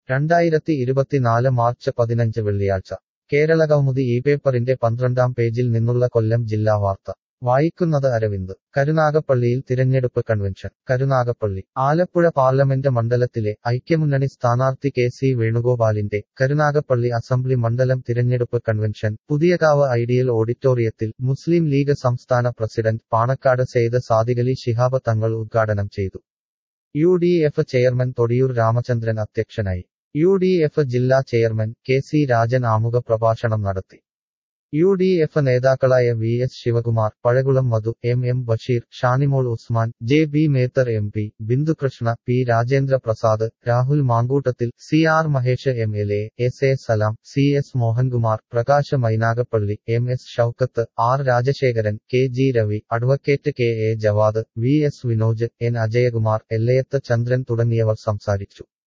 രണ്ടായിരത്തി ഇരുപത്തിനാല് മാർച്ച് പതിനഞ്ച് വെള്ളിയാഴ്ച കേരളകൗമുദി ഈ പേപ്പറിന്റെ പന്ത്രണ്ടാം പേജിൽ നിന്നുള്ള കൊല്ലം ജില്ലാ വാർത്ത വായിക്കുന്നത് അരവിന്ദ് കരുനാഗപ്പള്ളിയിൽ തിരഞ്ഞെടുപ്പ് കൺവെൻഷൻ കരുനാഗപ്പള്ളി ആലപ്പുഴ പാർലമെന്റ് മണ്ഡലത്തിലെ ഐക്യമുന്നണി സ്ഥാനാർത്ഥി കെ സി വേണുഗോപാലിന്റെ കരുനാഗപ്പള്ളി അസംബ്ലി മണ്ഡലം തിരഞ്ഞെടുപ്പ് കൺവെൻഷൻ പുതിയകാവ് ഐഡിയൽ ഓഡിറ്റോറിയത്തിൽ മുസ്ലിം ലീഗ് സംസ്ഥാന പ്രസിഡന്റ് പാണക്കാട് സെയ്ത് സാദിഖലി ശിഹാബ് തങ്ങൾ ഉദ്ഘാടനം ചെയ്തു U D F chairman Thodiyoor Ramachandran അധ്യക്ഷനായി യു ഡി എഫ് ജില്ലാ ചെയർമാൻ കെ സി രാജൻ ആമുഖ പ്രഭാഷണം നടത്തി യു ഡി എഫ് നേതാക്കളായ V S Sivakumar Pazhakulam Madhu M M Basheer Shanimol Usman J B Mehtar M P Bindukrishna P Rajendra Prasad Rahul Mamkootathil C R Mahesh M L A S A Salam C S Mohankumar Prakash Mynagappally M S Shoukath R Rajasekharan K G Ravi advocate K A Javad V S Vinoj N Ajayakumar Ellayath Chandran തുടങ്ങിയവർ സംസാരിച്ചു